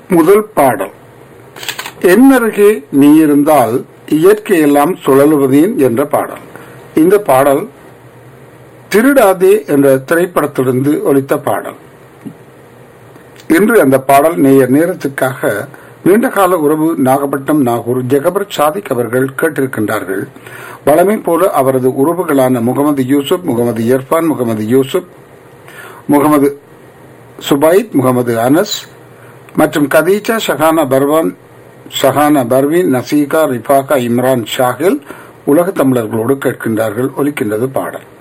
முதல் பாடல் என்னருகே நீ இருந்தால் இயற்கையெல்லாம் சுழலுவதேன் என்ற பாடல் இந்த பாடல் திருடாதே என்ற திரைப்படத்திலிருந்து ஒலித்த பாடல் இன்று அந்த பாடல் நேயர் நேரத்துக்காக நீண்டகால உறவு நாகப்பட்டினம் நாகூர் ஜெகபர் சாதிக் அவர்கள் கேட்டிருக்கின்றார்கள் வளமை போல அவரது உறவுகளான முகமது யூசுப் முகமது இர்ஃபான் முகமது யூசுப் முகமது சுபைத் முகமது அனஸ் மற்றும் கதீஜா ஷஹானா பர்வான் ஷஹானா பர்வீன் நசீகா ரிஃபாகா இம்ரான் ஷாகில் உலக தமிழர்களோடு கேட்கின்றார்கள் ஒலிக்கின்றது பாடல்